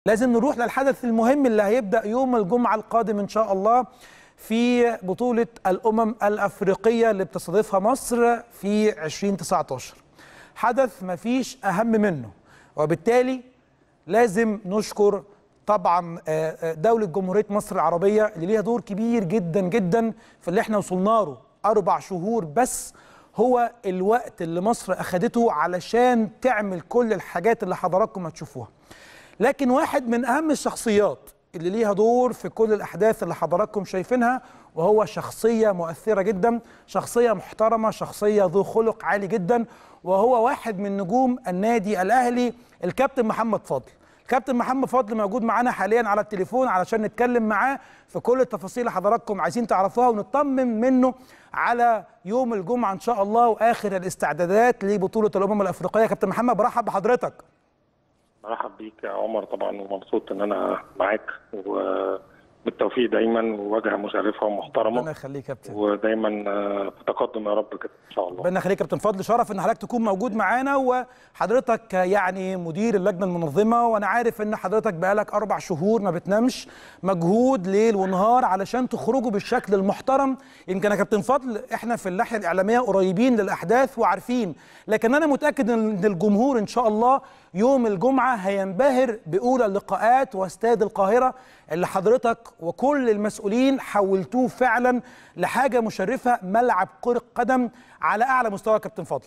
لازم نروح للحدث المهم اللي هيبدأ يوم الجمعة القادم إن شاء الله في بطولة الأمم الأفريقية اللي بتستضيفها مصر في 2019 حدث مفيش أهم منه وبالتالي لازم نشكر طبعا دولة جمهورية مصر العربية اللي ليها دور كبير جدا جدا في اللي احنا وصلنا له أربع شهور بس هو الوقت اللي مصر أخدته علشان تعمل كل الحاجات اللي حضراتكم هتشوفوها لكن واحد من أهم الشخصيات اللي ليها دور في كل الأحداث اللي حضراتكم شايفينها وهو شخصية مؤثرة جدا شخصية محترمة شخصية ذو خلق عالي جدا وهو واحد من نجوم النادي الأهلي الكابتن محمد فضل كابتن محمد فضل موجود معانا حاليا على التليفون علشان نتكلم معاه في كل التفاصيل اللي حضراتكم عايزين تعرفوها ونطمن منه على يوم الجمعه ان شاء الله واخر الاستعدادات لبطوله الامم الافريقيه كابتن محمد برحب بحضرتك مرحب بيك يا عمر طبعا ومبسوط ان انا معاك وبالتوفيق دايما وواجهه مشرفه ومحترمه ربنا يخليك يا كابتن ودايما في تقدم يا رب كده ان شاء الله ربنا يخليك يا كابتن فضل شرف ان حضرتك تكون موجود معانا وحضرتك يعني مدير اللجنه المنظمه وانا عارف ان حضرتك بقالك اربع شهور ما بتنامش مجهود ليل ونهار علشان تخرجوا بالشكل المحترم يمكن يا كابتن فضل احنا في الناحيه الاعلاميه قريبين للاحداث وعارفين لكن انا متاكد ان الجمهور ان شاء الله يوم الجمعه هينبهر باولى اللقاءات واستاد القاهره اللي حضرتك وكل المسؤولين حولتوه فعلا لحاجه مشرفه ملعب كره قدم على اعلى مستوى كابتن فضل.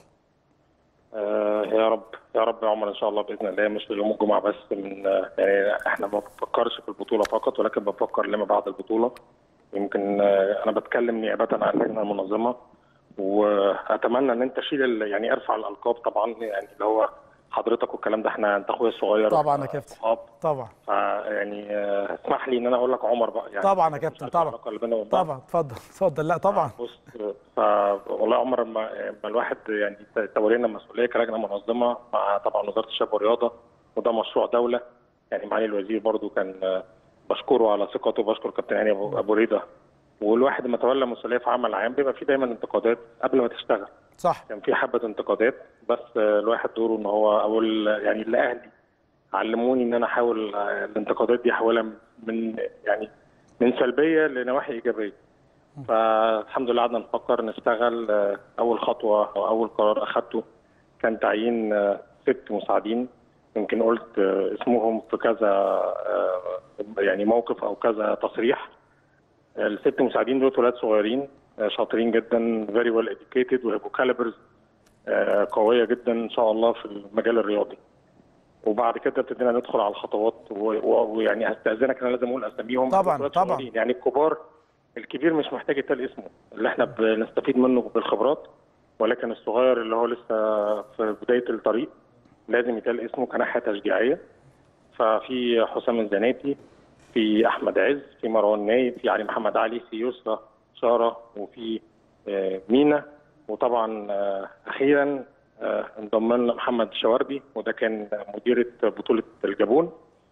آه يا رب يا رب يا عمر ان شاء الله باذن الله مش في يوم الجمعه بس من آه يعني احنا ما بنفكرش في البطوله فقط ولكن بنفكر لما بعد البطوله يمكن آه انا بتكلم نيابه عن اللجنه المنظمه واتمنى ان انت تشيل يعني ارفع الالقاب طبعا يعني اللي هو حضرتك والكلام ده احنا انت اخويا الصغير طبعا يا كابتن طبعا يعني اسمح لي ان انا اقول لك عمر بقى يعني طبعا يا كابتن طبعا طبعا اتفضل اتفضل لا طبعا بص ف والله عمر ما الواحد يعني تولينا المسؤوليه كلجنه منظمه مع طبعا وزاره الشباب والرياضه وده مشروع دوله يعني معالي الوزير برضو كان بشكره على ثقته وبشكر كابتن هاني ابو رضا والواحد لما تولى مسؤوليه في عمل عام بيبقى في دايما انتقادات قبل ما تشتغل صح كان في حبه انتقادات بس الواحد دوره ان هو او يعني اللي اهلي علموني ان انا احاول الانتقادات دي احولها من يعني من سلبيه لنواحي ايجابيه فالحمد لله قعدنا نفكر نشتغل اول خطوه او اول قرار اخذته كان تعيين ست مساعدين يمكن قلت اسمهم في كذا يعني موقف او كذا تصريح الست مساعدين دول ولاد صغيرين شاطرين جدا فيري ويل اديوكيتد وهيبقوا كاليبرز قويه جدا ان شاء الله في المجال الرياضي وبعد كده ابتدينا ندخل على الخطوات ويعني هستاذنك انا لازم اقول اساميهم طبعا طبعا يعني الكبار الكبير مش محتاج يتقال اسمه اللي احنا بنستفيد منه بالخبرات ولكن الصغير اللي هو لسه في بدايه الطريق لازم يتقال اسمه كناحيه تشجيعيه ففي حسام الزناتي في احمد عز في مروان نايف في علي محمد علي في يسرى ساره وفي مينا وطبعا اخيرا انضم لنا محمد الشواربي وده كان مديره بطوله الجابون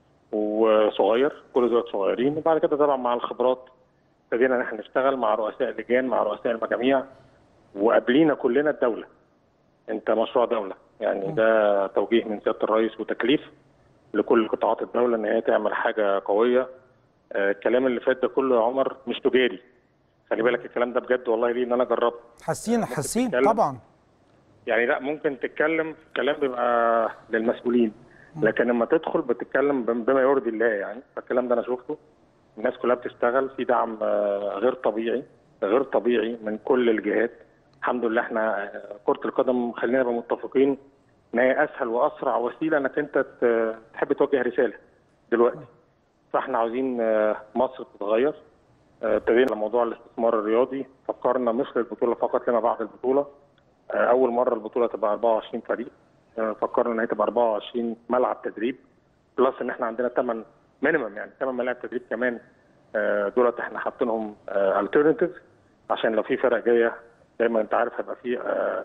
وصغير كل دول صغيرين وبعد كده طبعا مع الخبرات ابتدينا ان احنا نشتغل مع رؤساء اللجان مع رؤساء المجاميع وقبلينا كلنا الدوله انت مشروع دوله يعني ده توجيه من سياده الرئيس وتكليف لكل قطاعات الدوله ان هي تعمل حاجه قويه الكلام اللي فات ده كله يا عمر مش تجاري خلي بالك الكلام ده بجد والله ليه ان انا جربت حاسين حاسين طبعا يعني لا ممكن تتكلم كلام بيبقى للمسؤولين لكن لما تدخل بتتكلم بما يرضي الله يعني فالكلام ده انا شفته الناس كلها بتشتغل في دعم غير طبيعي غير طبيعي من كل الجهات الحمد لله احنا كره القدم خلينا نبقى متفقين ان هي اسهل واسرع وسيله انك انت تحب توجه رساله دلوقتي فاحنا عاوزين مصر تتغير ابتدينا على موضوع الاستثمار الرياضي فكرنا مش للبطوله فقط لما بعد البطوله اول مره البطوله تبقى 24 فريق فكرنا ان هي تبقى 24 ملعب تدريب بلس ان احنا عندنا 8 مينيمم يعني 8 ملاعب تدريب كمان دولت احنا حاطينهم الترناتيف عشان لو في فرق جايه دايما انت عارف هيبقى في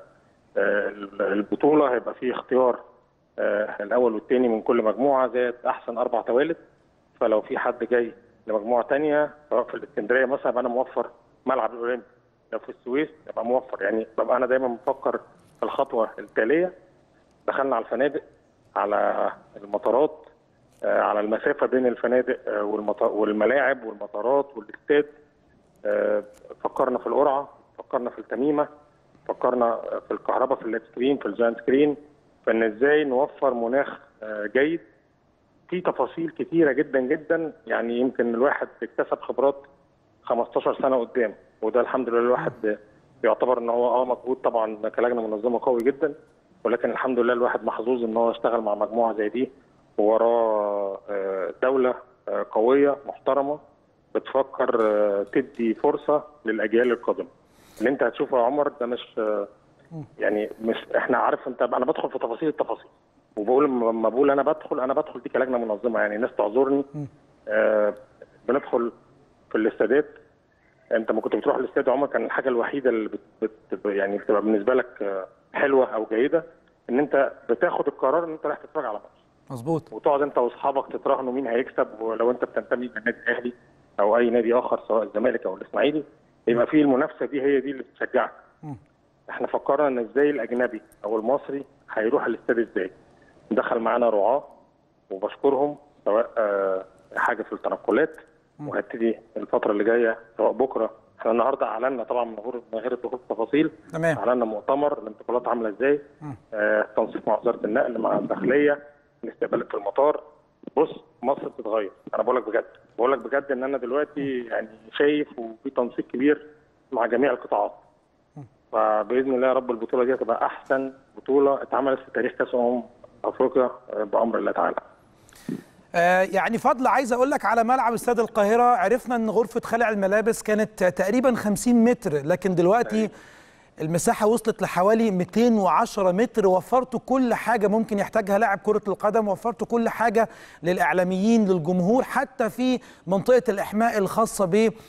البطوله هيبقى في اختيار الاول والثاني من كل مجموعه زائد احسن اربع توالد فلو في حد جاي لمجموعه ثانيه سواء في الاسكندريه مثلا يبقى انا موفر ملعب الاولمبي لو في السويس يبقى موفر يعني ببقى انا دايما بفكر في الخطوه التاليه دخلنا على الفنادق على المطارات آه، على المسافه بين الفنادق آه، والمطا- والملاعب والمطارات والاستاد آه، فكرنا في القرعه فكرنا في التميمه فكرنا في الكهرباء في الليد سكرين في الجاينت سكرين فان ازاي نوفر مناخ آه، جيد في تفاصيل كتيره جدا جدا يعني يمكن الواحد اكتسب خبرات 15 سنه قدام وده الحمد لله الواحد بيعتبر ان هو اه مجهود طبعا كلجنه منظمه قوي جدا ولكن الحمد لله الواحد محظوظ ان هو اشتغل مع مجموعه زي دي ووراه آه، دوله آه، قويه محترمه بتفكر آه، تدي فرصه للاجيال القادمه اللي انت هتشوفه يا عمر ده مش آه، يعني مش احنا عارف انت انا بدخل في تفاصيل التفاصيل وبقول لما بقول انا بدخل انا بدخل دي كلجنه منظمه يعني الناس تعذرني آه بندخل في الاستادات انت ما كنت بتروح الاستاد يا عمر كان الحاجه الوحيده اللي بت بت يعني بتبقى بالنسبه لك آه، حلوه او جيده ان انت بتاخد القرار ان انت رايح تتفرج على ماتش مظبوط وتقعد انت واصحابك تتراهنوا مين هيكسب ولو انت بتنتمي للنادي الاهلي او اي نادي اخر سواء الزمالك او الاسماعيلي يبقى في المنافسه دي هي دي اللي بتشجعك. احنا فكرنا ان ازاي الاجنبي او المصري هيروح الاستاد ازاي. دخل معانا رعاه وبشكرهم سواء آه، حاجه في التنقلات وهبتدي الفتره اللي جايه سواء بكره احنا النهارده اعلنا طبعا من غير من غير الدخول في تفاصيل تمام اعلنا مؤتمر الانتقالات عامله ازاي آه، تنسيق مع وزاره النقل مع الداخليه الاستقبال في المطار بص مصر بتتغير انا بقول لك بجد بقول لك بجد ان انا دلوقتي يعني شايف وفي تنسيق كبير مع جميع القطاعات فباذن الله يا رب البطوله دي هتبقى احسن بطوله اتعملت في تاريخ كاس امم افريقيا آه، بامر الله تعالى آه، يعني فضل عايز اقول لك على ملعب استاد القاهره عرفنا ان غرفه خلع الملابس كانت تقريبا 50 متر لكن دلوقتي المساحه وصلت لحوالي 210 متر وفرتوا كل حاجه ممكن يحتاجها لاعب كره القدم وفرتوا كل حاجه للاعلاميين للجمهور حتى في منطقه الاحماء الخاصه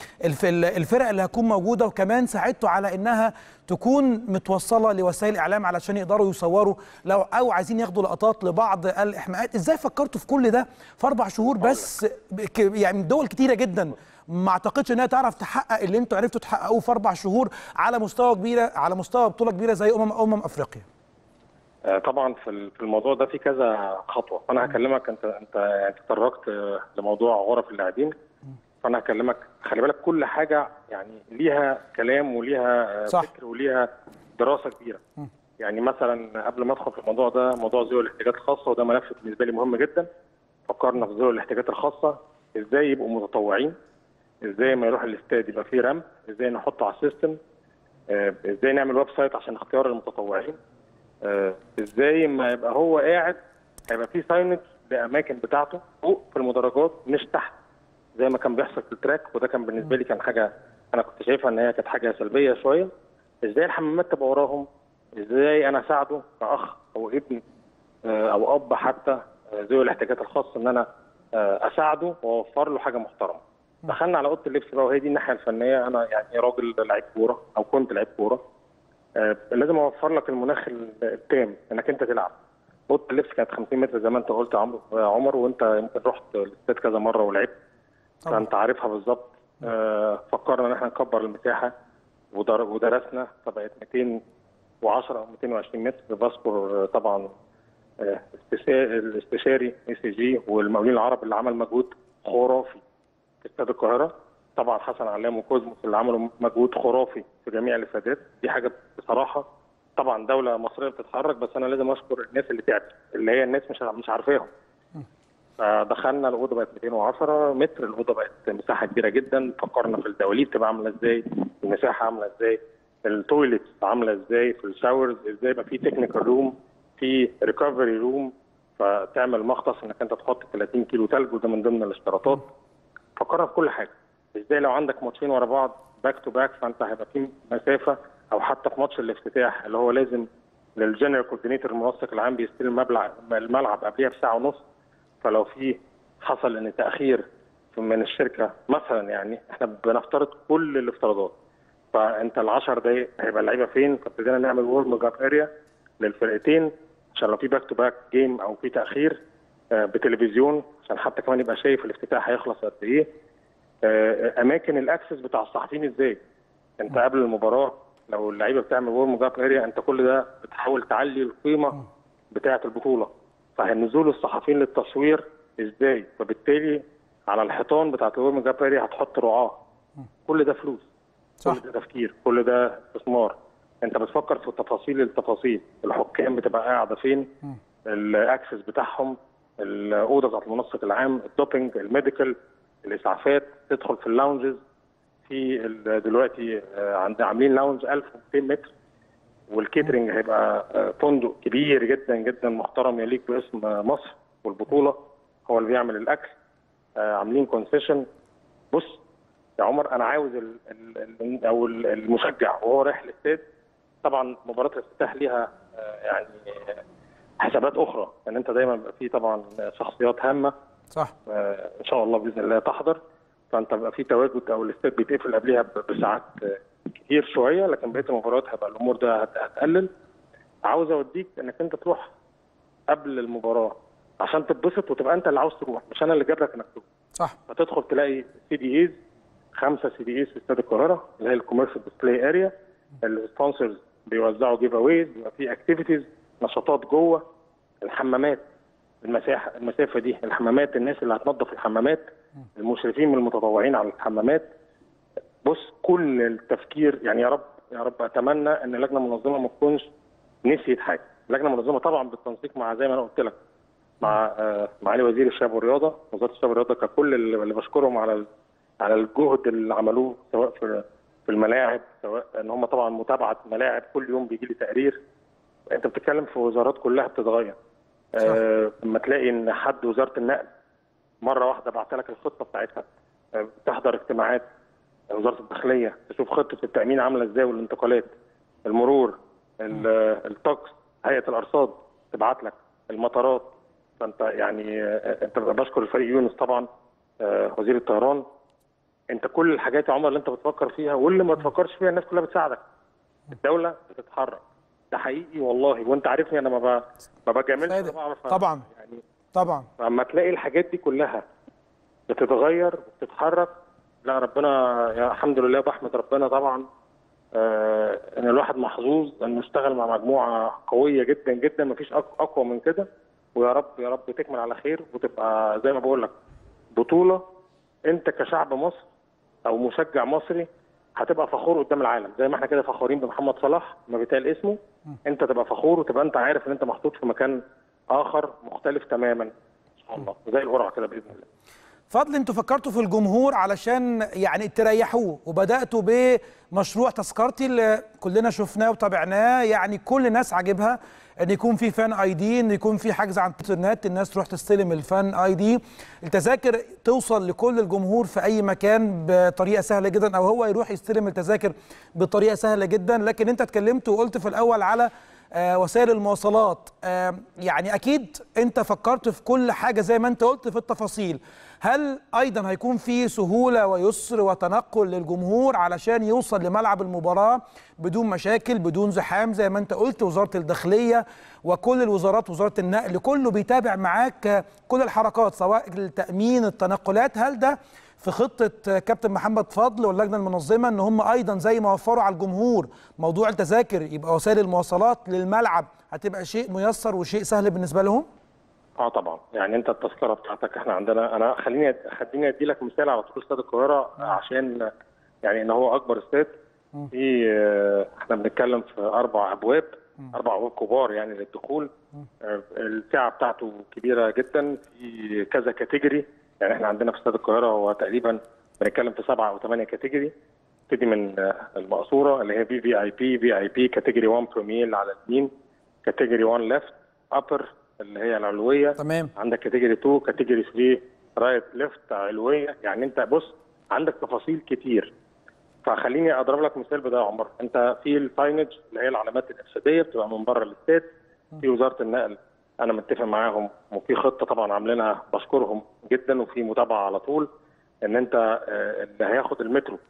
بالفرق اللي هتكون موجوده وكمان ساعدتوا على انها تكون متوصله لوسائل الاعلام علشان يقدروا يصوروا لو او عايزين ياخدوا لقطات لبعض الاحماءات ازاي فكرتوا في كل ده في اربع شهور بس ك- يعني دول كتيره جدا ما اعتقدش انها تعرف تحقق اللي انتوا عرفتوا تحققوه في اربع شهور على مستوى كبيره على مستوى بطوله كبيره زي امم امم افريقيا آه، طبعا في ال- في الموضوع ده في كذا خطوه فانا هكلمك انت انت يعني تطرقت آه، لموضوع غرف اللاعبين فانا هكلمك خلي بالك كل حاجه يعني ليها كلام وليها آه، صح. فكر وليها دراسه كبيره يعني مثلا قبل ما ادخل في الموضوع ده موضوع ذوي الاحتياجات الخاصه وده ملف بالنسبه لي مهم جدا فكرنا في ذوي الاحتياجات الخاصه ازاي يبقوا متطوعين ازاي ما يروح الاستاد يبقى فيه رمب ازاي نحطه على السيستم آه، ازاي نعمل ويب سايت عشان اختيار المتطوعين آه، ازاي ما يبقى هو قاعد هيبقى فيه ساينج لاماكن بتاعته فوق في المدرجات مش تحت زي ما كان بيحصل في التراك وده كان بالنسبه لي كان حاجه انا كنت شايفها ان هي كانت حاجه سلبيه شويه ازاي الحمامات تبقى وراهم ازاي انا اساعده كاخ او ابن آه، او اب حتى آه، ذوي الاحتياجات الخاصه ان انا آه، اساعده واوفر له حاجه محترمه دخلنا على اوضه اللبس بقى وهي دي الناحيه الفنيه انا يعني راجل لعيب كوره او كنت لعيب كوره آه، لازم اوفر لك المناخ التام انك انت تلعب اوضه اللبس كانت 50 متر زي ما انت قلت يا عمرو يا عمر وانت يمكن رحت الاستاد كذا مره ولعبت طبعا. فانت عارفها بالظبط آه، فكرنا ان احنا نكبر المساحه ودر- ودرسنا فبقت 210 او 220 متر بذكر آه، طبعا آه، استشا- الاستشاري اي سي جي والمقاولين العرب اللي عمل مجهود خرافي في استاد القاهره طبعا حسن علام وكوزموس اللي عملوا مجهود خرافي في جميع الاستادات دي حاجه بصراحه طبعا دوله مصريه بتتحرك بس انا لازم اشكر الناس اللي تعبت اللي هي الناس مش مش عارفاهم فدخلنا الاوضه بقت 210 متر الاوضه بقت مساحه كبيره جدا فكرنا في الدواليب تبقى عامله ازاي المساحه عامله ازاي التويلتس عامله ازاي في الشاورز ازاي يبقى في تكنيكال روم في ريكفري روم فتعمل مختص انك انت تحط 30 كيلو ثلج وده من ضمن الاشتراطات فكرنا في كل حاجه ازاي لو عندك ماتشين ورا بعض باك تو باك فانت هيبقى في مسافه او حتى في ماتش الافتتاح اللي هو لازم للجنرال كوردينيتور المنسق العام بيستلم الملعب الملعب قبلها بساعه ونص فلو في حصل ان تاخير من الشركه مثلا يعني احنا بنفترض كل الافتراضات فانت ال 10 دقائق هيبقى اللعيبه فين فابتدينا نعمل ورم اب اريا للفرقتين عشان لو في باك تو باك جيم او في تاخير آه، بتلفزيون عشان حتى كمان يبقى شايف الافتتاح هيخلص قد ايه آه، اماكن الاكسس بتاع الصحفيين ازاي انت قبل المباراه لو اللعيبه بتعمل ورم اب اريا انت كل ده بتحاول تعلي القيمه بتاعه البطوله فنزول الصحفيين للتصوير ازاي فبالتالي على الحيطان بتاعت الورم جابري هتحط رعاه كل ده فلوس صح كل ده تفكير كل ده استثمار انت بتفكر في تفاصيل التفاصيل الحكام بتبقى قاعده فين الاكسس بتاعهم الاوضه بتاعت المنسق العام الدوبينج الميديكال الاسعافات تدخل في اللاونجز في ال- دلوقتي آه، عند عاملين لاونج 1200 متر والكيترنج هيبقى آه، فندق كبير جدا جدا محترم يليق باسم آه، مصر والبطوله هو اللي بيعمل الاكل آه، عاملين كونسيشن بص يا عمر انا عاوز ال ال ال او ال- المشجع وهو رايح الاستاد طبعا مباراه الافتتاح ليها آه، يعني حسابات اخرى ان انت دايما بيبقى في طبعا شخصيات هامه صح آه، ان شاء الله باذن الله تحضر فانت بقى في تواجد او الاستاد بيتقفل قبلها ب- بساعات آه، كتير شويه لكن بقيه المباريات هيبقى الامور ده هت- هتقلل عاوز اوديك انك انت تروح قبل المباراه عشان تتبسط وتبقى انت اللي عاوز تروح مش انا اللي جاب لك انك تروح صح فتدخل تلاقي سي دي ايز خمسه سي دي ايز في استاد القاهره اللي هي الكوميرشال ديسبلاي اريا السبونسرز بيوزعوا جيف اويز بيبقى في اكتيفيتيز نشاطات جوه الحمامات المساحه المسافه دي الحمامات الناس اللي هتنظف الحمامات المشرفين من المتطوعين على الحمامات بص كل التفكير يعني يا رب يا رب اتمنى ان اللجنه المنظمه ما تكونش نسيت حاجه اللجنه المنظمه طبعا بالتنسيق مع زي ما انا قلت لك مع آه، معالي وزير الشباب والرياضه وزاره الشباب والرياضه ككل اللي اللي بشكرهم على ال- على الجهد اللي عملوه سواء في في الملاعب سواء ان هم طبعا متابعه ملاعب كل يوم بيجي لي تقرير انت بتتكلم في وزارات كلها بتتغير آه، لما تلاقي ان حد وزاره النقل مره واحده بعت لك الخطه بتاعتها آه، تحضر اجتماعات وزاره الداخليه تشوف خطه التامين عامله ازاي والانتقالات المرور ال- الطقس هيئه الارصاد تبعت لك المطارات فانت يعني آه، انت بشكر الفريق يونس طبعا آه، وزير الطيران انت كل الحاجات يا عمر اللي انت بتفكر فيها واللي ما تفكرش فيها الناس كلها بتساعدك الدوله بتتحرك ده حقيقي والله وانت عارفني انا ما ب- ما بجاملش صادق. ولا بعرف طبعا. يعني طبعا فلما تلاقي الحاجات دي كلها بتتغير وبتتحرك لا ربنا يا الحمد لله بحمد ربنا طبعا آه ان الواحد محظوظ انه اشتغل مع مجموعه قويه جدا جدا مفيش أق- اقوى من كده ويا رب يا رب تكمل على خير وتبقى زي ما بقول لك بطوله انت كشعب مصر او مشجع مصري هتبقى فخور قدام العالم زي ما احنا كده فخورين بمحمد صلاح ما بيتقال اسمه انت تبقى فخور وتبقى انت عارف ان انت محطوط في مكان اخر مختلف تماما ان شاء الله زي القرعه كده باذن الله فضل انتوا فكرتوا في الجمهور علشان يعني تريحوه وبداتوا بمشروع تذكرتي اللي كلنا شفناه وتابعناه يعني كل الناس عاجبها ان يكون في فان اي دي ان يكون في حجز عن الانترنت الناس تروح تستلم الفان اي دي التذاكر توصل لكل الجمهور في اي مكان بطريقه سهله جدا او هو يروح يستلم التذاكر بطريقه سهله جدا لكن انت اتكلمت وقلت في الاول على آه، وسائل المواصلات آه، يعني اكيد انت فكرت في كل حاجه زي ما انت قلت في التفاصيل هل ايضا هيكون في سهوله ويسر وتنقل للجمهور علشان يوصل لملعب المباراه بدون مشاكل بدون زحام زي ما انت قلت وزاره الداخليه وكل الوزارات وزاره النقل كله بيتابع معاك آه، كل الحركات سواء التامين التنقلات هل ده في خطه كابتن محمد فضل واللجنه المنظمه ان هم ايضا زي ما وفروا على الجمهور موضوع التذاكر يبقى وسائل المواصلات للملعب هتبقى شيء ميسر وشيء سهل بالنسبه لهم؟ اه طبعا يعني انت التذكره بتاعتك احنا عندنا انا خليني خليني ادي لك مثال على طول استاد القاهره عشان يعني ان هو اكبر استاد في آه، احنا بنتكلم في اربع ابواب اربع ابواب كبار يعني للدخول آه، السعه بتاعته كبيره جدا في كذا كاتيجوري يعني احنا عندنا في استاد القاهره هو تقريبا بنتكلم في سبعه او ثمانيه كاتيجوري تبتدي من آه، المقصوره اللي هي في في اي بي في اي بي كاتيجوري 1 بريمير على اليمين كاتيجوري 1 ليفت ابر اللي هي العلويه تمام عندك كاتيجوري 2 كاتيجوري 3 رايت ليفت علويه يعني انت بص عندك تفاصيل كتير فخليني اضرب لك مثال بده يا عمر انت في الساينج اللي هي العلامات الارشاديه بتبقى من بره الاستاد في وزاره النقل انا متفق معاهم وفي خطه طبعا عاملينها بشكرهم جدا وفي متابعه على طول ان انت آه، اللي هياخد المترو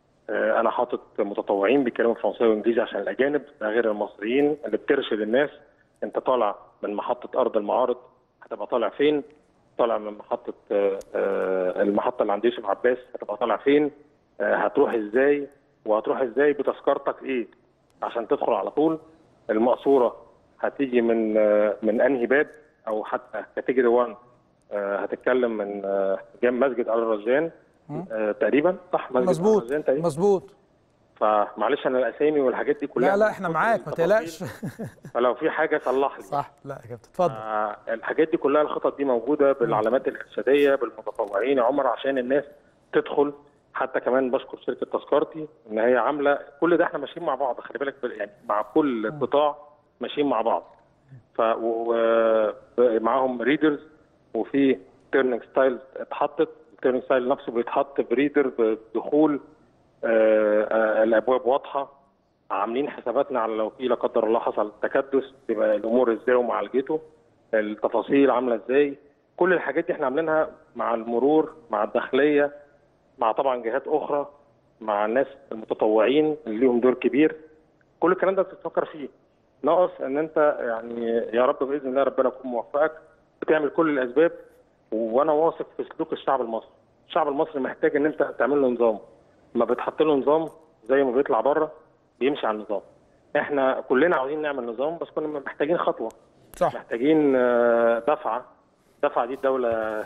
آه، انا حاطط متطوعين بيتكلموا فرنساوي وانجليزي عشان الاجانب ده غير المصريين اللي بترشد الناس انت طالع من محطه ارض المعارض هتبقى طالع فين طالع من محطه آه، آه، المحطه اللي عند يوسف عباس هتبقى طالع فين آه، هتروح ازاي وهتروح ازاي بتذكرتك ايه عشان تدخل على طول المقصوره هتيجي من آه، من انهي باب او حتى كاتيجوري 1 آه، هتتكلم من آه، جنب مسجد ال رزان آه، تقريبا صح مسجد مظبوط ال رزان تقريبا مظبوط فمعلش انا الاسامي والحاجات دي كلها لا لا مش احنا كتر معاك ما التفاصيل. تقلقش فلو في حاجه صلح لي صح لا يا كابتن اتفضل آه، الحاجات دي كلها الخطط دي موجوده بالعلامات الارشاديه بالمتطوعين يا عمر عشان الناس تدخل حتى كمان بشكر شركه تذكرتي ان هي عامله كل ده احنا ماشيين مع بعض خلي بالك بال- يعني مع كل قطاع ماشيين مع بعض ف و- معاهم ريدرز وفي تيرنينج ستايل اتحطت التيرنينج ستايل نفسه بيتحط بريدر بدخول آه، آه، الابواب واضحه عاملين حساباتنا على لو في لا قدر الله حصل تكدس تبقى الامور ازاي ومعالجته التفاصيل عامله ازاي كل الحاجات دي احنا عاملينها مع المرور مع الداخليه مع طبعا جهات اخرى مع الناس المتطوعين اللي ليهم دور كبير كل الكلام ده بتفكر فيه ناقص ان انت يعني يا رب باذن الله ربنا يكون موفقك بتعمل كل الاسباب وانا واثق في سلوك الشعب المصري الشعب المصري محتاج ان انت تعمل له نظام ما بتحط له نظام زي ما بيطلع بره بيمشي على النظام احنا كلنا عاوزين نعمل نظام بس كنا محتاجين خطوه صح محتاجين آه، دفعه الدفعه دي الدوله آه،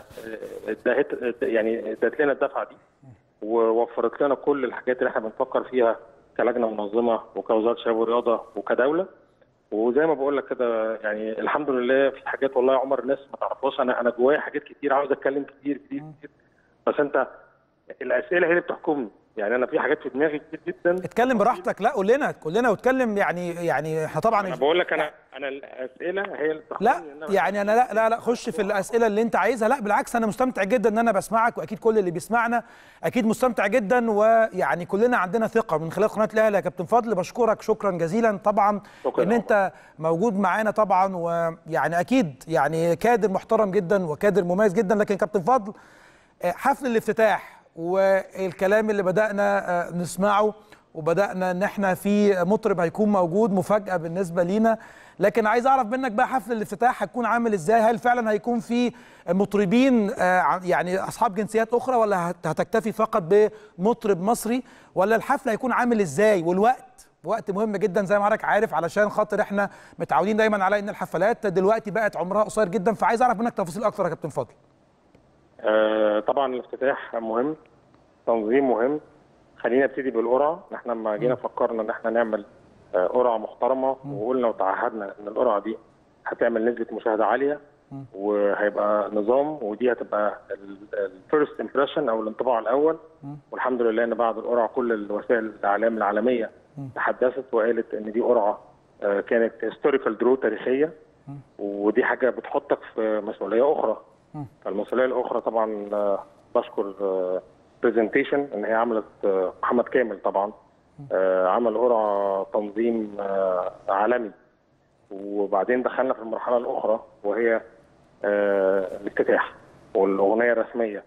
ادهت يعني ادت لنا الدفعه دي ووفرت لنا كل الحاجات اللي احنا بنفكر فيها كلجنه منظمه وكوزاره شباب ورياضه وكدوله وزي ما بقول لك كده يعني الحمد لله في حاجات والله يا عمر الناس ما تعرفهاش انا انا جوايا حاجات كتير عاوز اتكلم كتير كتير كتير بس انت الاسئله هي اللي بتحكمني يعني انا في حاجات في دماغي كتير جدا اتكلم براحتك لا قول لنا قول لنا واتكلم يعني يعني احنا طبعا انا بقول لك انا انا الاسئله هي اللي بتحكمني لا إن أنا- يعني انا لا لا لا خش في الاسئله اللي انت عايزها لا بالعكس انا مستمتع جدا ان انا بسمعك واكيد كل اللي بيسمعنا اكيد مستمتع جدا ويعني كلنا عندنا ثقه من خلال قناه الاهلي يا كابتن فضل بشكرك شكرا جزيلا طبعا شكراً ان يا انت موجود معانا طبعا ويعني اكيد يعني كادر محترم جدا وكادر مميز جدا لكن كابتن فضل آه، حفل الافتتاح والكلام اللي بدانا آه، نسمعه وبدانا ان احنا في مطرب هيكون موجود مفاجاه بالنسبه لينا لكن عايز اعرف منك بقى حفل الافتتاح هيكون عامل ازاي هل فعلا هيكون في مطربين آه، ع- يعني اصحاب جنسيات اخرى ولا هت- هتكتفي فقط بمطرب مصري ولا الحفل هيكون عامل ازاي والوقت وقت مهم جدا زي ما حضرتك عارف علشان خاطر احنا متعودين دايما على ان الحفلات دلوقتي بقت عمرها قصير جدا فعايز اعرف منك تفاصيل اكتر يا كابتن فضل آه، طبعا الافتتاح مهم تنظيم مهم خلينا نبتدي بالقرعه احنا لما جينا فكرنا ان احنا نعمل آه، قرعه محترمه وقلنا وتعهدنا ان القرعه دي هتعمل نسبه مشاهده عاليه وهيبقى نظام ودي هتبقى الفيرست امبريشن او الانطباع الاول والحمد لله ان بعد القرعه كل الوسائل الاعلام العالميه تحدثت وقالت ان دي قرعه آه، كانت هيستوريكال درو تاريخيه ودي حاجه بتحطك في مسؤوليه اخرى فالمسؤوليه الاخرى طبعا آه، بشكر برزنتيشن ان هي عملت آه، محمد كامل طبعا آه، عمل قرعه تنظيم آه، عالمي وبعدين دخلنا في المرحله الاخرى وهي آه، الافتتاح والاغنيه الرسميه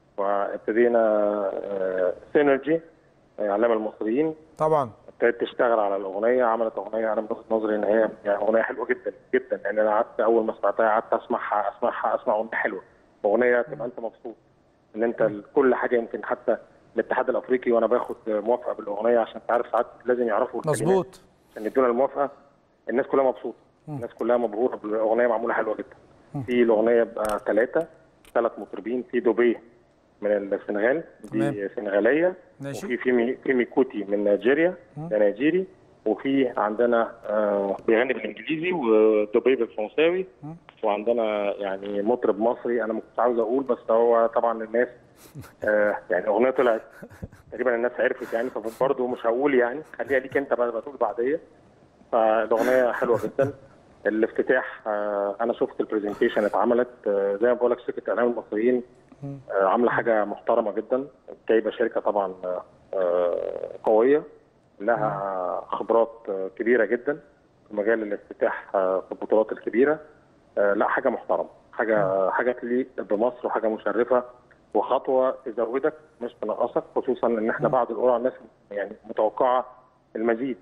وابتدينا سينرجي اعلام المصريين طبعا ابتدت تشتغل على الاغنيه عملت اغنيه انا من وجهه نظري ان هي يعني اغنيه حلوه جدا جدا يعني انا قعدت اول ما سمعتها قعدت اسمعها اسمعها اسمع اغنيه حلوه اغنيه تبقى انت مبسوط ان انت كل حاجه يمكن حتى الاتحاد الافريقي وانا باخد موافقه بالاغنيه عشان انت عارف ساعات لازم يعرفوا الكلمات مظبوط عشان يدونا الموافقه الناس كلها مبسوطه الناس كلها مبهوره بالاغنيه معموله حلوه جدا في الاغنيه بقى ثلاثه ثلاث مطربين في دوبي من السنغال تمام. دي سنغاليه ماشي. وفي فيمي فيمي كوتي من نيجيريا ده نيجيري وفي عندنا آه بيغني بالانجليزي ودوبي بالفرنساوي وعندنا يعني مطرب مصري انا ما كنتش عاوز اقول بس هو طبعا الناس آه يعني اغنيه طلعت تقريبا الناس عرفت يعني فبرضه مش هقول يعني خليها ليك انت بقى بتقول بعديه فالاغنيه حلوه جدا الافتتاح آه انا شفت البرزنتيشن اتعملت آه زي ما بقول لك شركه اعلام المصريين آه عامله حاجه محترمه جدا جايبه شركه طبعا آه، آه قويه لها خبرات آه، كبيره جدا في مجال الافتتاح آه، في البطولات الكبيره آه، لا حاجه محترمه حاجه حاجه تليق بمصر وحاجه مشرفه وخطوه تزودك مش تنقصك خصوصا ان احنا بعد القرعه الناس يعني متوقعه المزيد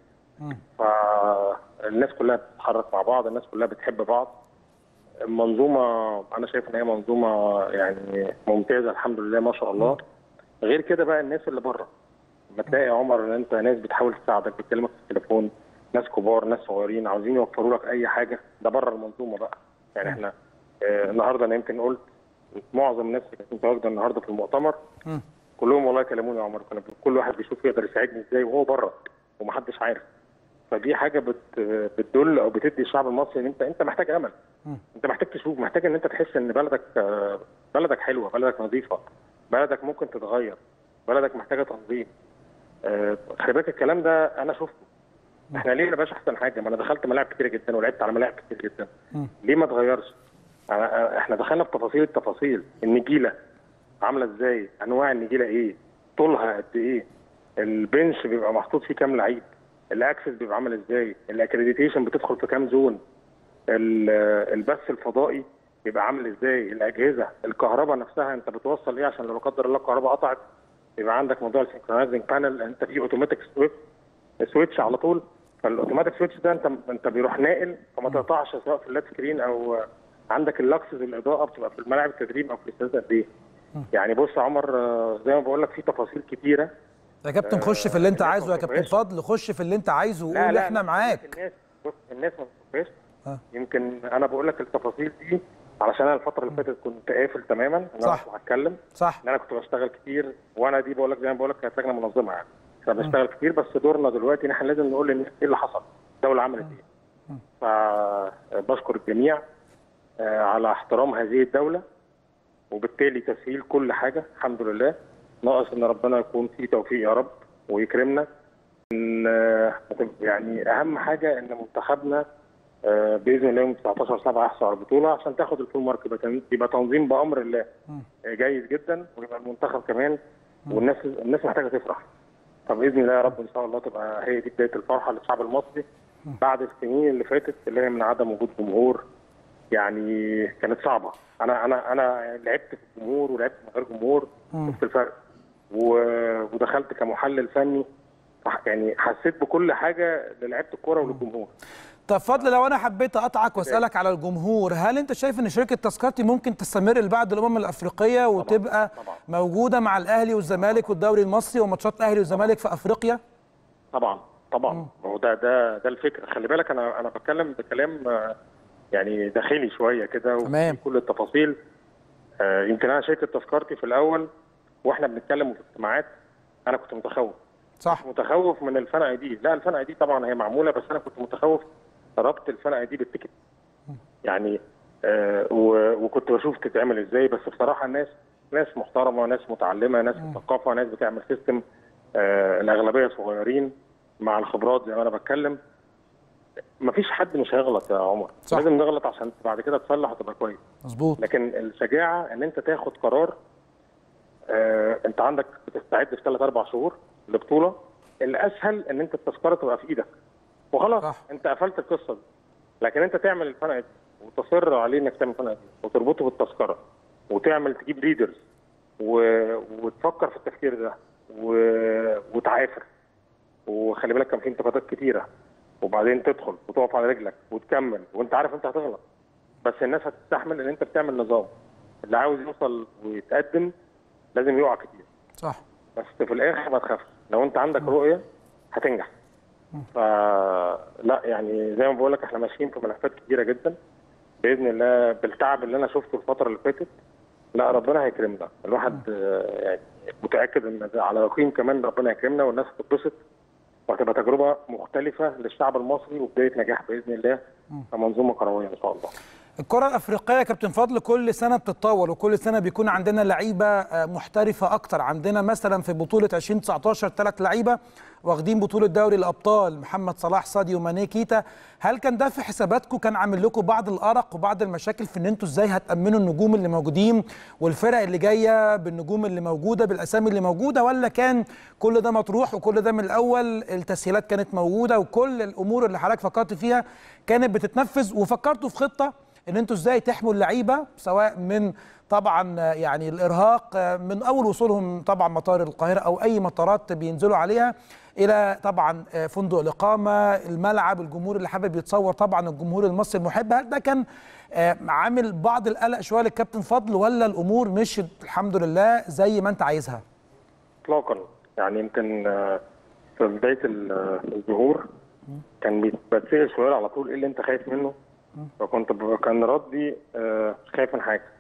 فالناس كلها بتتحرك مع بعض الناس كلها بتحب بعض المنظومه انا شايف ان هي منظومه يعني ممتازه الحمد لله ما شاء الله غير كده بقى الناس اللي بره لما تلاقي يا عمر ان انت ناس بتحاول تساعدك بتكلمك في التليفون ناس كبار ناس صغيرين عاوزين يوفروا لك اي حاجه ده بره المنظومه بقى يعني احنا آه، النهارده انا يمكن قلت معظم الناس اللي كانت متواجده النهارده في المؤتمر مم. كلهم والله كلموني يا عمر كانوا كل واحد بيشوف يقدر يساعدني ازاي وهو بره ومحدش عارف فدي حاجه بت بتدل او بتدي الشعب المصري ان انت انت محتاج امل مم. انت محتاج تشوف محتاج ان انت تحس ان بلدك آه، بلدك حلوه بلدك نظيفه بلدك ممكن تتغير بلدك محتاجه تنظيم آه، خلي بالك الكلام ده انا شفته احنا ليه ما نبقاش احسن حاجه ما انا دخلت ملاعب كتير جدا ولعبت على ملاعب كتير جدا مم. ليه ما اتغيرش أنا- أنا- احنا دخلنا في تفاصيل التفاصيل النجيله عامله ازاي انواع النجيله ايه طولها قد ايه البنش بيبقى محطوط فيه كام لعيب الاكسس بيبقى عامل ازاي الاكريديتيشن بتدخل في كام زون ال- البث الفضائي بيبقى عامل ازاي الاجهزه الكهرباء نفسها انت بتوصل ايه عشان لو لا قدر الله الكهرباء قطعت يبقى عندك موضوع السنكرونايزنج بانل انت في اوتوماتيك سويتش سويتش على طول فالاوتوماتيك سويتش ده انت انت بيروح ناقل فما تقطعش سواء في اللات سكرين او عندك اللكسز الاضاءه بتبقى في الملاعب التدريب او في الاستاد قد ايه يعني بص يا عمر آه، زي ما بقول لك في تفاصيل كتيره يا كابتن خش في اللي انت الناس عايزه يا ما كابتن بتشوفهاش. فضل خش في اللي انت عايزه وقول احنا معاك الناس بص الناس ما بتشوفهاش آه. يمكن انا بقول لك التفاصيل دي علشان انا الفتره اللي فاتت كنت قافل تماما ان انا صح. مش هتكلم صح ان انا كنت بشتغل كتير وانا دي بقول لك زي ما بقول لك كانت لجنه منظمه يعني فبشتغل كتير بس دورنا دلوقتي ان احنا لازم نقول للناس ايه اللي حصل الدوله عملت ايه فبشكر الجميع آه، على احترام هذه الدوله وبالتالي تسهيل كل حاجه الحمد لله ناقص ان ربنا يكون فيه توفيق يا رب ويكرمنا ان آه، يعني اهم حاجه ان منتخبنا آه، باذن الله يوم 19 7 يحصل على البطوله عشان تاخد الفول مارك يبقى تن- يبقى تنظيم بامر الله مم. آه، جيد جدا ويبقى المنتخب كمان والناس الناس محتاجه تفرح فباذن الله يا رب ان شاء الله تبقى هي دي بدايه الفرحه للشعب المصري بعد السنين اللي فاتت اللي هي من عدم وجود جمهور يعني كانت صعبه انا انا انا لعبت في الجمهور ولعبت من غير جمهور مم. شفت الفرق و- ودخلت كمحلل فني فح- يعني حسيت بكل حاجه للعيبه الكوره وللجمهور طب فضل لو انا حبيت اقطعك واسالك على الجمهور هل انت شايف ان شركه تذكرتي ممكن تستمر لبعد الامم الافريقيه وتبقى طبعاً. موجوده مع الاهلي والزمالك والدوري المصري وماتشات الاهلي والزمالك في افريقيا طبعا طبعا هو ده ده ده الفكره خلي بالك انا انا بتكلم بكلام آه، يعني داخلي شويه كده تمام. وفي كل التفاصيل آه، يمكن انا شركه تذكرتي في الاول واحنا بنتكلم في اجتماعات انا كنت متخوف صح متخوف من الفنقه دي لا الفنقه دي طبعا هي معموله بس انا كنت متخوف ربط الفنقه دي بالتيكت يعني آه و- وكنت بشوف تتعمل ازاي بس بصراحه الناس ناس محترمه ناس متعلمه ناس مثقفه ناس بتعمل سيستم آه الاغلبيه صغيرين مع الخبرات زي ما انا بتكلم مفيش حد مش هيغلط يا عمر صح. لازم نغلط عشان بعد كده تصلح وتبقى كويس مظبوط لكن الشجاعه ان انت تاخد قرار آه انت عندك بتستعد في ثلاث اربع شهور لبطوله الاسهل ان انت التذكره تبقى في ايدك وخلاص صح. انت قفلت القصه دي لكن انت تعمل الفرقه دي وتصر عليه انك تعمل الفرقه دي وتربطه بالتذكره وتعمل تجيب ليدرز و... وتفكر في التفكير ده و... وتعافر وخلي بالك كان في انتقادات كتيره وبعدين تدخل وتقف على رجلك وتكمل وانت عارف انت هتغلط بس الناس هتستحمل ان انت بتعمل نظام اللي عاوز يوصل ويتقدم لازم يقع كتير صح بس في الاخر ما تخافش لو انت عندك رؤيه هتنجح فلا يعني زي ما بقول لك احنا ماشيين في ملفات كتيره جدا باذن الله بالتعب اللي انا شفته الفتره اللي فاتت لا ربنا هيكرمنا الواحد آه، يعني متاكد ان ده على يقين كمان ربنا يكرمنا والناس هتتبسط وهتبقى تجربه مختلفه للشعب المصري وبدايه نجاح باذن الله كمنظومه كرويه ان شاء الله الكرة الأفريقية يا كابتن فضل كل سنة بتتطور وكل سنة بيكون عندنا لعيبة آه، محترفة أكتر عندنا مثلا في بطولة 2019 ثلاث لعيبة واخدين بطولة دوري الأبطال محمد صلاح ساديو ماني كيتا هل كان ده في حساباتكم كان عامل لكم بعض الأرق وبعض المشاكل في إن أنتوا إزاي هتأمنوا النجوم اللي موجودين والفرق اللي جاية بالنجوم اللي موجودة بالأسامي اللي موجودة ولا كان كل ده مطروح وكل ده من الأول التسهيلات كانت موجودة وكل الأمور اللي حضرتك فكرت فيها كانت بتتنفذ وفكرتوا في خطة ان انتوا ازاي تحموا اللعيبه سواء من طبعا آه، يعني الارهاق آه، من اول وصولهم طبعا مطار القاهره او اي مطارات بينزلوا عليها الى طبعا آه، فندق الاقامه الملعب الجمهور اللي حابب يتصور طبعا الجمهور المصري المحب هل ده كان آه، عامل بعض القلق شويه للكابتن فضل ولا الامور مشيت الحمد لله زي ما انت عايزها اطلاقا يعني يمكن آه، في بدايه ال- آه، الظهور كان بيت- بتسال سؤال على طول ايه اللي انت خايف منه فكنت ب- كان ردي آه، مش خايف من حاجه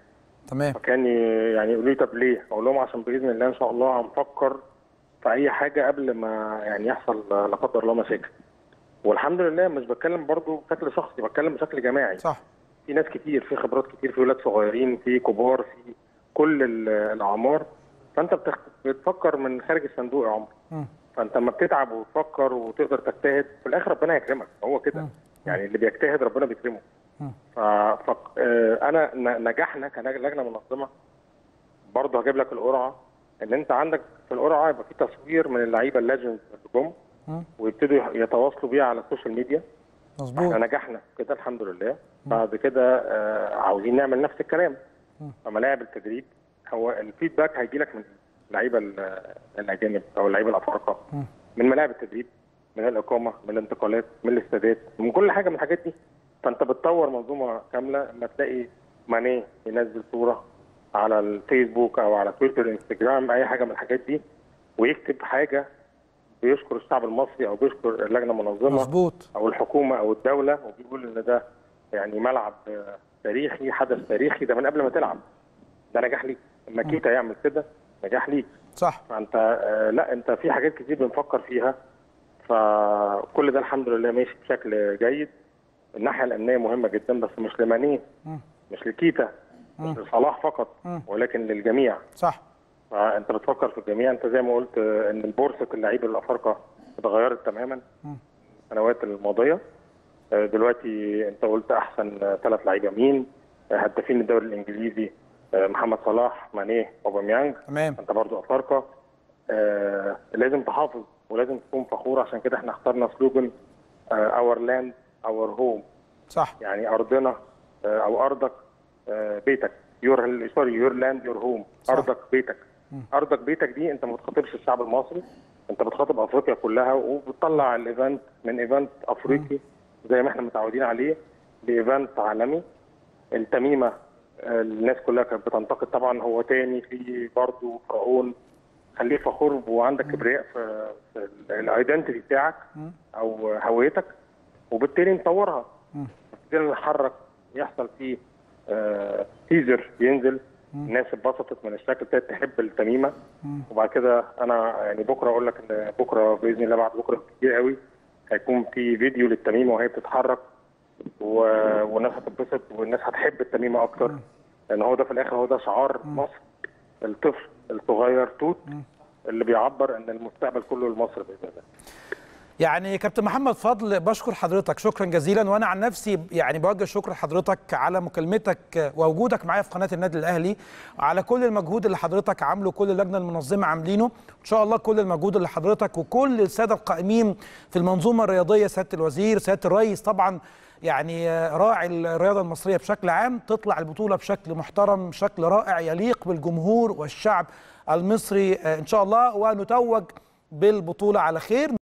تمام فكان ي- يعني يقولوا لي طب ليه؟ اقول لهم عشان باذن الله ان شاء الله هنفكر في اي حاجه قبل ما يعني يحصل لا قدر الله مشاكل. والحمد لله مش بتكلم برضو بشكل شخصي بتكلم بشكل جماعي. صح في ناس كتير في خبرات كتير في ولاد صغيرين في كبار في كل ال- الاعمار فانت بتخ... بتفكر من خارج الصندوق يا عمر مم. فانت لما بتتعب وتفكر وتقدر تجتهد في الاخر ربنا هيكرمك هو كده يعني اللي بيجتهد ربنا بيكرمه مم. ف... ف... آه، انا ن- نجحنا كلجنه منظمه برضه هجيب لك القرعه ان انت عندك في القرعه يبقى في تصوير من اللعيبه الليجندز اللي جم مم. ويبتدوا يتواصلوا بيها على السوشيال ميديا مظبوط احنا نجحنا كده الحمد لله بعد كده آه، عاوزين نعمل نفس الكلام فملاعب التدريب هو الفيدباك هيجي لك من اللعيبه ال- الاجانب او اللعيبه الافارقه من ملاعب التدريب من الاقامه من الانتقالات من الاستادات من كل حاجه من الحاجات دي فانت بتطور منظومه كامله لما تلاقي ماني ينزل صوره على الفيسبوك او على تويتر انستجرام اي حاجه من الحاجات دي ويكتب حاجه بيشكر الشعب المصري او بيشكر اللجنه المنظمه مظبوط او الحكومه او الدوله وبيقول ان ده يعني ملعب آه، تاريخي حدث تاريخي ده من قبل ما تلعب ده نجاح ليك لما كيتا يعمل كده نجاح ليك صح فانت آه، لا انت في حاجات كتير بنفكر فيها فكل ده الحمد لله ماشي بشكل جيد الناحيه الامنيه مهمه جدا بس مش لمانيه مم. مش لكيتا مش لصلاح فقط مم. ولكن للجميع صح فانت بتفكر في الجميع انت زي ما قلت آه، ان بورصه اللعيبه الافارقه اتغيرت تماما مم. السنوات الماضيه آه، دلوقتي انت قلت احسن ثلاث لعيبه مين آه، هدافين الدوري الانجليزي آه، محمد صلاح مانيه اوباميانج تمام انت برضو افارقه آه، لازم تحافظ ولازم تكون فخور عشان كده احنا اخترنا سلوجن اور لاند اور هوم صح يعني ارضنا آه، او ارضك آه، بيتك يور سوري يور لاند يور هوم صح. ارضك بيتك ارضك بيتك دي انت ما بتخاطبش الشعب المصري انت بتخاطب افريقيا كلها وبتطلع الايفنت من ايفنت افريقي زي ما احنا متعودين عليه لايفنت عالمي التميمه آه، الناس كلها كانت بتنتقد طبعا هو تاني في برضه فرعون خليه فخور وعندك كبرياء في, في الايدنتيتي بتاعك او هويتك وبالتالي نطورها نبتدي نحرك يحصل فيه آه تيزر ينزل الناس اتبسطت من الشكل ابتدت تحب التميمه وبعد كده انا يعني بكره اقول لك ان بكره باذن الله بعد بكره كتير قوي هيكون في فيديو للتميمه وهي بتتحرك و... والناس هتتبسط والناس هتحب التميمه اكتر لان هو ده في الاخر هو ده شعار مصر الطفل الصغير توت اللي بيعبر ان المستقبل كله لمصر باذن الله يعني كابتن محمد فضل بشكر حضرتك شكرا جزيلا وانا عن نفسي يعني بوجه شكر لحضرتك على مكالمتك ووجودك معايا في قناه النادي الاهلي وعلى كل المجهود اللي حضرتك عامله كل اللجنه المنظمه عاملينه ان شاء الله كل المجهود اللي حضرتك وكل الساده القائمين في المنظومه الرياضيه سياده الوزير سياده الرئيس طبعا يعني راعي الرياضه المصريه بشكل عام تطلع البطوله بشكل محترم بشكل رائع يليق بالجمهور والشعب المصري ان شاء الله ونتوج بالبطوله على خير